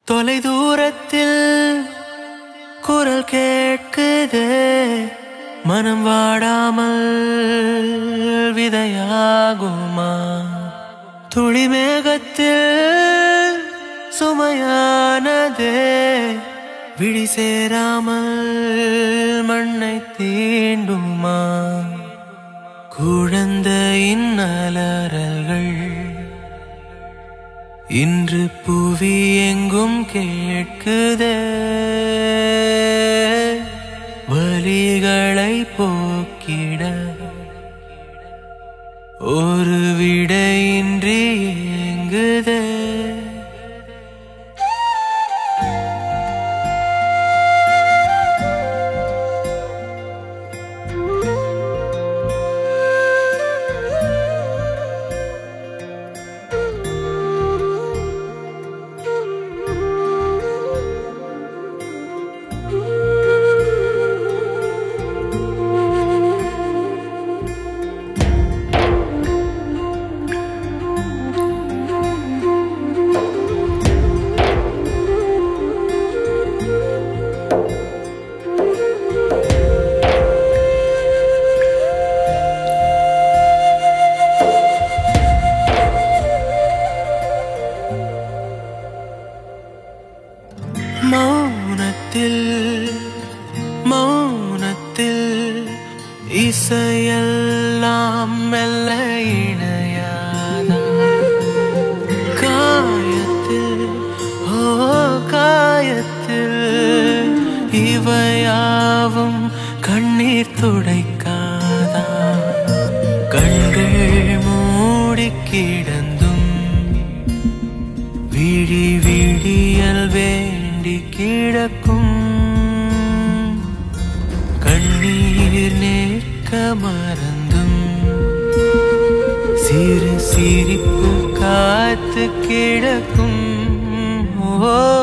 தொலை தூரத்தில் குரல் கேட்குதே மனம் வாடாமல் விதையாகுமா துளி மேகத்தில் சுமையானதே விழி சேராமல் மண்ணை தீண்டுமா குழந்தையின் அலறல்கள் இன்று புவி எங்கும் கேட்குதே வலிகளை போக்கிட ஒரு விடையின்றி ஏங்குதே மௌனத்தில் மௌனத்தில் இசையெல்லாம் மெல்ல இணையாதா காயத்தில் ஓ காயத்தில் இவையாவும் கண்ணீர் துடைக்காதா கண்கள் மூடி கிடந்தும் விழி விழியல் வேண்டி கிடக்கும் கண்ணீர் நேர்க்க மறந்தும் சிறு சிரிப்பு காத்து கிடக்கும் ஓ